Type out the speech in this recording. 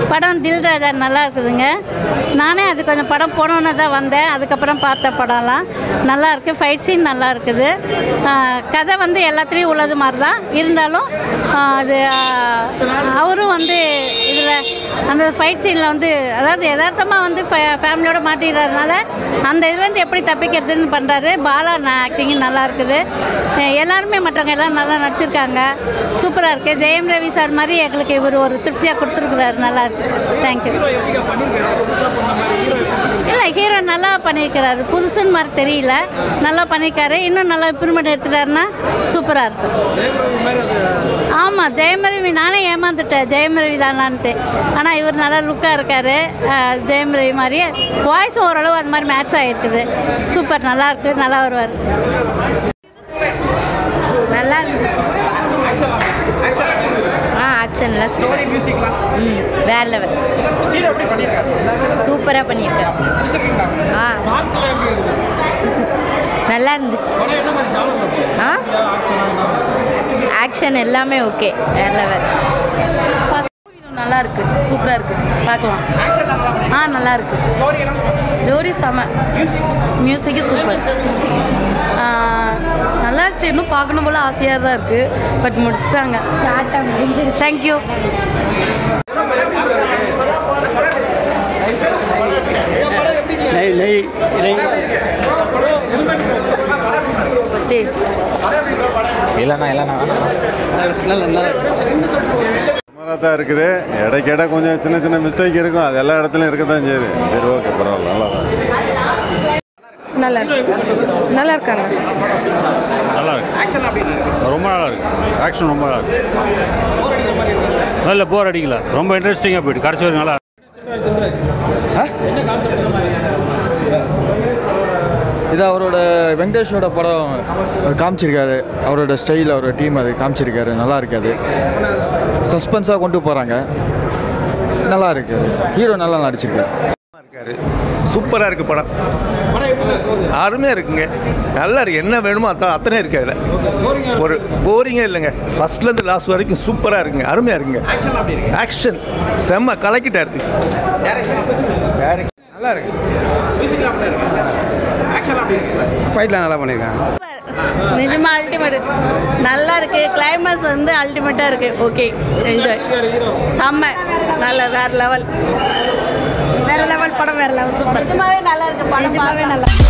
படம் தில் ராஜா நல்லா இருக்குதுங்க நானே அது கொஞ்சம் படம் போனோன்னு தான் வந்தேன் அதுக்கப்புறம் பார்த்த படம்லாம் நல்லா இருக்குது ஃபைட் சீன் நல்லா இருக்குது ஆஹ் கதை வந்து எல்லாத்துலேயும் உள்ளது மாதிரி தான் இருந்தாலும் ஆஹ் அது ஆஹ் அவரும் வந்து இதில் அந்த ஃபைட் சீனில் வந்து அதாவது யதார்த்தமாக வந்து ஃபேமிலியோட மாட்டிடுறதுனால அந்த இதுலேருந்து எப்படி தப்பிக்கிறதுன்னு பண்ணுறாரு பாலா ஆக்டிங்கு நல்லா இருக்குது அஹ் எல்லாருமே மற்றவங்க எல்லாம் நல்லா நடிச்சிருக்காங்க சூப்பராக இருக்குது ஜெயம் ரவி சார் மாதிரி எங்களுக்கு இவர் ஒரு திருப்தியாக கொடுத்துருக்குறாரு நல்லா இருக்கு தேங்க்யூ இல்லை ஹீரோ நல்லா பண்ணியிருக்கிறாரு புதுசுன்னு மாதிரி தெரியல நல்லா பண்ணியிருக்காரு இன்னும் நல்லா இம்ப்ரூவ்மெண்ட் எடுத்துட்டாருன்னா சூப்பராக இருக்கும் ஆமாம் ஜெயமரவி நானே ஏமாந்துட்டேன் ஜெயமரவி தானான்ட்டு ஆனால் இவர் நல்லா லுக்காக இருக்கார் ஜெயமரவி மாதிரியே வாய்ஸ் ஓரளவு அது மாதிரி மேட்ச் ஆகிருக்குது சூப்பர் நல்லா இருக்கு நல்லா வருவார் நல்லா இருந்துச்சு ஆ ஆக்ஷன்லாம் ஸ்டோரி மியூசிக்லாம் ம் வேற லெவல் ஹீரோ எப்படி பண்ணியிருக்காரு சூப்பராக பண்ணியிருக்காரு பிடிச்சிருக்கீங்களா ஆ சாங்ஸ் எல்லாம் எப்படி இருக்குது நல்லா இருந்துச்சு படம் என்ன மாதிரி ஜாலம் ஆ ஆக்ஷன் ஆக்ஷன் எல்லாமே ஓகே வேற லெவல் நல்லா இருக்கு சூப்பராக இருக்கு பார்க்கலாம் ஆக்ஷன் நல்லா பண்ணி ஆ நல்லா இருக்கு ஸ்டோரி எல்லாம் ஜோடி செம மியூசிக்கு சூப்பர் நல்லா இருந்துச்சு இன்னும் பார்க்கணும் போல ஆசையாக தான் இருக்கு பட் முடிச்சிட்டாங்க ஷார்ட்டாக முடிஞ்சிருச்சு தேங்க்யூ நெய் நெய் நெய் ஃபஸ்ட்டு இல்லைண்ணா இல்லைண்ணா நல்ல நல்ல சுமாராக தான் இருக்குது இடைக்கிட கொஞ்சம் சின்ன சின்ன மிஸ்டேக் இருக்கும் அது எல்லா இடத்துலையும் இருக்க தான் செய்யுது சரி ஓகே பரவாயில்ல நல்லா தான் நல்லா இருக்கு நல்லா இருக்காங்க நல்லா இருக்கு ஆக்ஷன் அப்படின்னு ரொம்ப நல்லா இருக்கு ஆக்ஷன் ரொம்ப நல்லா இருக்கு போர் அடிக்கிற மாதிரி இருக்குல்ல நல்ல போர் அடிக்கல ரொம்ப இன்ட்ரெஸ்டிங்காக போயிட்டு கடைசி வரைக்கும் நல்லா என்ன கான்செப்ட் இந்த மாதிரி இது அவரோட வெங்கடேஷோட படம் காமிச்சிருக்காரு அவரோட ஸ்டைல் அவரோட டீம் அது காமிச்சிருக்காரு நல்லா இருக்கு அது சஸ்பென்ஸாக கொண்டு போகிறாங்க நல்லா இருக்கு ஹீரோ நல்லா நடிச்சிருக்காரு இருக்காரு சூப்பராக இருக்கு படம் படம் எப்படி சார் போகுது அருமையாக இருக்குங்க நல்லா இருக்கு என்ன வேணுமோ அத்தனை அத்தனை இருக்கு அதில் போரிங்க ஒரு போரிங்கே இல்லைங்க ஃபர்ஸ்ட்லேருந்து லாஸ்ட் வரைக்கும் சூப்பராக இருக்குங்க அருமையாக இருக்குங்க ஆக்ஷன் அப்படி இருக்கு ஆக்ஷன் செம்ம கலக்கிட்டாரு நல்லா இருக்கு மியூசிக்லாம் அப்படி இருக்கு ஆக்ஷன் அப்படி இருக்கு ஃபைட்லாம் நல்லா பண்ணியிருக்காங்க நிஜமாக அல்டிமேட் நல்லா இருக்கு கிளைமேக்ஸ் வந்து அல்டிமேட்டாக இருக்கு ஓகே என்ஜாய் ஹீரோ செம்ம நல்ல வேற லெவல் வேற லெவல் படம் வேற லெவல் சூப்பர் நிஜமாவே நல்லா இருக்கு படம் நிஜமாவே நல்லா